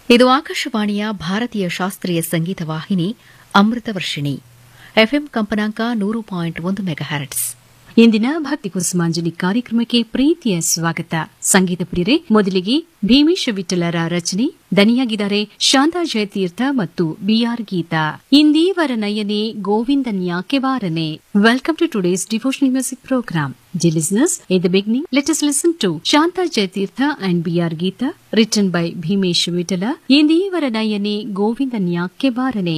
ಇದು ಆಕಾಶವಾಣಿಯ ಭಾರತೀಯ ಶಾಸ್ತ್ರೀಯ ಸಂಗೀತ ವಾಹಿನಿ ಅಮೃತ ವರ್ಷಿಣಿ ಎಫ್ಎಂ ಕಂಪನಾಂಕ ನೂರು ಪಾಯಿಂಟ್ ಒಂದು ಮೆಗಾಹ್ಯಾಟ್ಸ್ ಇಂದಿನ ಭಕ್ತಿ ಕುಸುಮಾಂಜಲಿ ಕಾರ್ಯಕ್ರಮಕ್ಕೆ ಪ್ರೀತಿಯ ಸ್ವಾಗತ ಸಂಗೀತ ಪ್ರಿಯರೇ ಮೊದಲಿಗೆ ಭೀಮೇಶ ವಿಠಲರ ರಚನೆ ದನಿಯಾಗಿದ್ದಾರೆ ಶಾಂತಾ ಜಯತೀರ್ಥ ಮತ್ತು ಬಿಆರ್ ಗೀತಾ ಇಂದೀವರ ನಯನೆ ಗೋವಿಂದನ್ಯಾಕೆ ವಾರನೆ welcome to today's devotional music programme Dear listeners, in the beginning, let us listen to Shanta Jaitirtha and B.R. Geeta, written by Bhimesh Vitala, Indivara Nayane Govindanyake Varane.